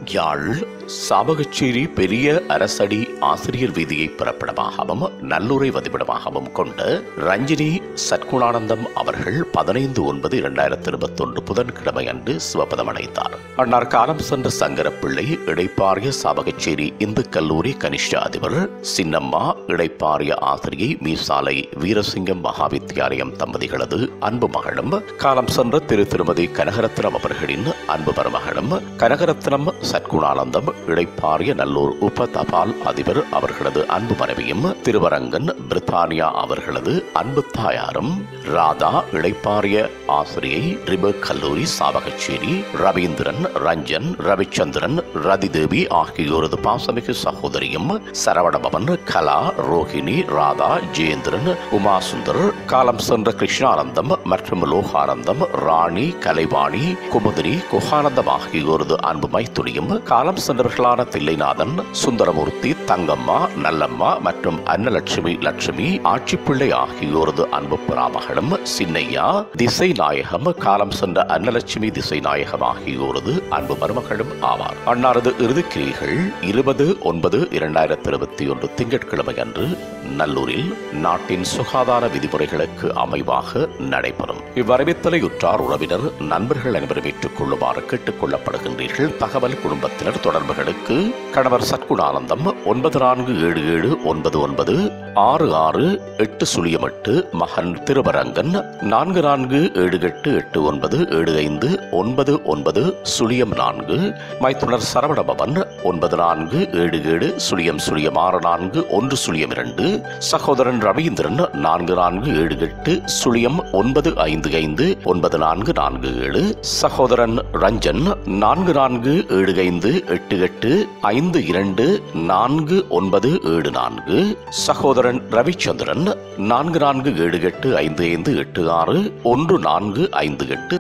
யாழ் சாபகச்சேரி பெரிய அரசடி ஆசிரியர் வீதியை பிறப்பிடமாகவும் நல்லுரை வதிப்பிடமாகவும் கொண்ட ரஞ்சினி சத்குணானந்தம் அவர்கள் பதினைந்து ஒன்பது இரண்டாயிரத்தி இருபத்தி ஒன்று புதன்கிழமை அன்று சிவபதம் அடைந்தார் அன்னார் காலம் சென்ற சங்கரப்பிள்ளை இடைப்பாரிய சாபகச்சேரி இந்து கல்லூரி கனிஷ்ட அதிபர் சின்னம்மா இடைப்பாரிய ஆசிரியை மீசாலை வீரசிங்கம் மகாவித்யாலயம் தம்பதிகளது அன்பு மகளும் காலம் சென்ற திரு திருமதி கனகரத்னம் அவர்களின் அன்பு மருமகளும் கனகரத்னம் சத்குணானந்தம் இடைப்பாரிய நல்லூர் உப தபால் அதிபர் அவர்களது அன்பு மனைவியும் திருவரங்கன் பிரித்தானியா அவர்களது அன்பு தாயாரும் ராதா இடைப்பாரிய ஆசிரியை ரிபர்க் கல்லூரி சாவகச்சேரி ரவீந்திரன் ரஞ்சன் ரவிச்சந்திரன் ரதிதேவி ஆகியோரது பாசமிகு சகோதரியும் சரவணபவன் கலா ரோஹிணி ராதா ஜெயேந்திரன் உமாசுந்தர் காலம் சென்ற கிருஷ்ணானந்தம் மற்றும் லோகானந்தம் ராணி கலைவாணி குமுதினி குகானந்தம் ஆகியோரது அன்பு மைத்துனியும் காலம் சென்றவர்களான தில்லைநாதன் சுந்தரமூர்த்தி தங்கம்மா நல்லம்மா மற்றும் அன்னலட்சுமி லட்சுமி ஆட்சிப்பிள்ளை ஆகியோரது அன்பு பிராமகளும் சின்னையா திசை நாயகம் காலம் சென்ற அன்னலட்சுமி திசை நாயகம் ஆகியோரது அன்பு மருமகளும் ஆவார் அன்னாரது இறுதிக்கிரிகள் இருபது ஒன்பது இரண்டாயிரத்தி இருபத்தி ஒன்று திங்கட்கிழமை அன்று நல்லூரில் நாட்டின் சுகாதார விதிமுறைகளுக்கு அமைவாக நடைபெறும் இவ்வரவித்தலை உற்றார் உறவினர் நண்பர்கள் அனைவரும் ஏற்றுக் கொள்ளுமாறு கேட்டுக் கொள்ளப்படுகின்றீர்கள் தகவல் குடும்பத்தினர் தொடர்புகளுக்கு கணவர் சத்குணானந்தம் ஒன்பது நான்கு ஏழு ஏழு ஒன்பது ஒன்பது ஆறு ஆறு எட்டு சுழியம் எட்டு மகன் திருவரங்கன் நான்கு நான்கு ஏழு எட்டு எட்டு ஒன்பது ஏழு ஐந்து ஒன்பது ஒன்பது சுழியம் நான்கு மைத்துனர் சரவணபவன் ஒன்பது நான்கு ஏழு ஏழு சுழியம் சுழியம் ஆறு நான்கு ஒன்று சுழியம் இரண்டு சகோதரன் ரவீந்திரன் நான்கு நான்கு ஏழு எட்டு சுழியம் ஒன்பது ஐந்து ஐந்து ஒன்பது நான்கு நான்கு ஏழு சகோதரன் ரஞ்சன் நான்கு நான்கு ஏழு ஐந்து எட்டு எட்டு ஐந்து இரண்டு நான்கு ஒன்பது ஏழு நான்கு சகோதரன் ரவிச்சந்திரன் நான்கு நான்கு ஏழு எட்டு ஐந்து ஐந்து எட்டு ஆறு ஒன்று நான்கு ஐந்து எட்டு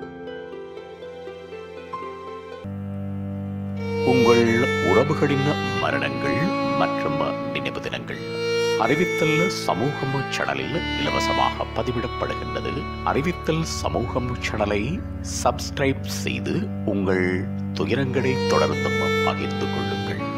உங்கள் உறவுகளின் மரணங்கள் மற்றும் நினைவு தினங்கள் அறிவித்தல் சமூகம் சேனலில் இலவசமாக பதிவிடப்படுகின்றது அறிவித்தல் சமூகம் சேனலை சப்ஸ்கிரைப் செய்து உங்கள் துயரங்களை தொடர்ந்தும் பகிர்ந்து கொள்ளுங்கள்